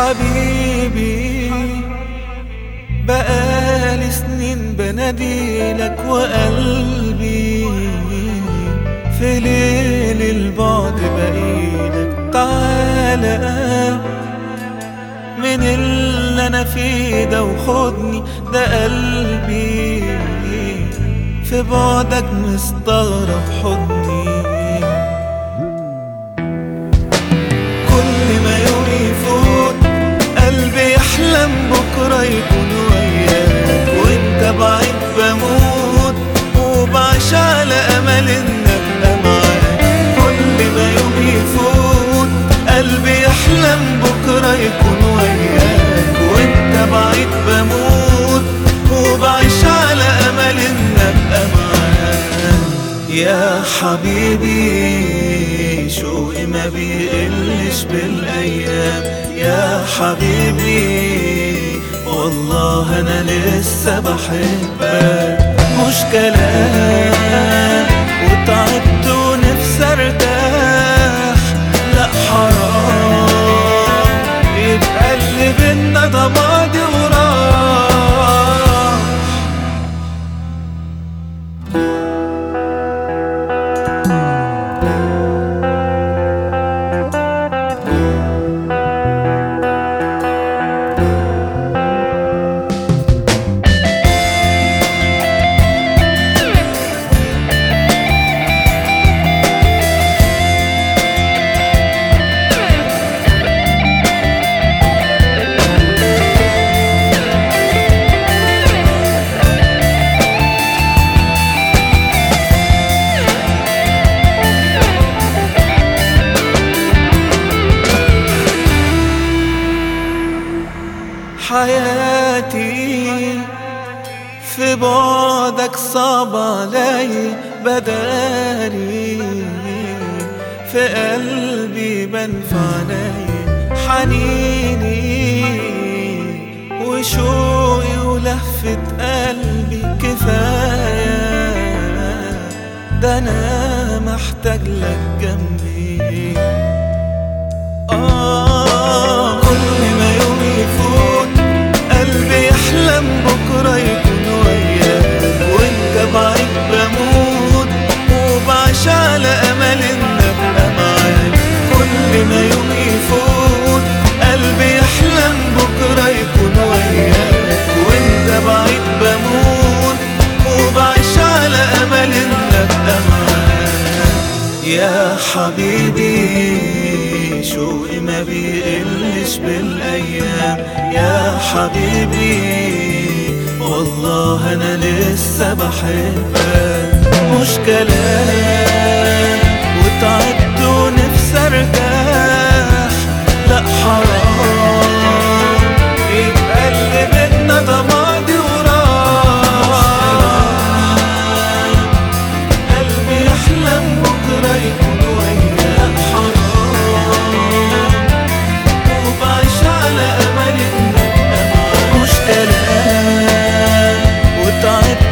حبيبي بقالي سنين بناديلك وقلبي في ليل البعد بقيلك تعالى من اللي انا فيه ده وخدني ده قلبي في بعدك مستغرب حضني كل ما يوم يفوت قلبي يحلم بكرة يكون وياك وانت بعيد بموت وبعيش على امل ان ابقى معاك كل ما يوم يفوت قلبي يحلم بكرة يكون وياك وانت بعيد بموت وبعيش على امل ان ابقى معاك يا حبيبي شوقي ما بيقلش بالايام يا حبيبي والله انا لسه بحبك مش كلام وتعبت ونفسي ارتاح لا حرام يبقى اللي بينا ده ماضي وراح حياتي في بعدك صعب علي بداري في قلبي بنفعني حنيني وشوقي ولهفة قلبي كفاية ده أنا محتاج لك جنبي آه كل ما يوم يفوت قلبي يحلم بكرة يكون وياك وانت بعيد بموت وبعيش على أمل إن أبقى معاك كل ما يوم يفوت قلبي يحلم بكرة يكون وياك وانت بعيد بموت وبعيش على أمل إن أبقى معاك يا حبيبي شوقي ما بيقلش بالايام يا حبيبي والله انا لسه بحبك مش كلام وتعبت ونفسي ارتاح لا حرام يبقى اللي بينا ده ماضي وراح قلبي يحلم بكرة يكون وياك حرام وبعيش على أمل إن أبقى معاك مش كلام وتعبت